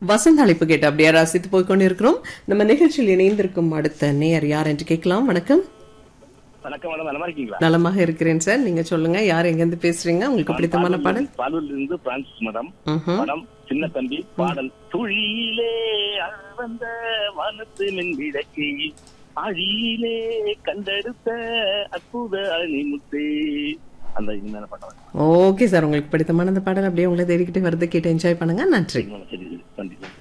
வசந்த அழைப்பு கேட்டு அப்படியே ரசித்து போய் கொண்டிருக்கிறோம் நம்ம நிகழ்ச்சியில் இணைந்திருக்கும் அடுத்த நேயர் யார் என்று கேட்கலாம் வணக்கம் வணக்கம் மேடம் நலமா இருக்கீங்களா நலமாக இருக்கிறேன் சார் நீங்க சொல்லுங்க யார் எங்க இருந்து பேசுறீங்க உங்களுக்கு பிடித்தமான பாடல் பாலூர்ல இருந்து பிரான்சிஸ் மேடம் ம்ஹும். படம் சின்ன தம்பி பாடல் துழியிலே அழ வந்த வானத்து மின் விளக்கி அழியிலே கண்டெடுத்த அற்புத அணிமுத்து அந்த இனிமையான பாட்டம் ஓகே சார் உங்களுக்கு பிடித்தமான அந்த பாடல் அப்படியே உங்களை தேடிக்கிட்டு வருது கேட்டு என்ஜாய் பண்ணுங்க நன்றி சரி நன்றி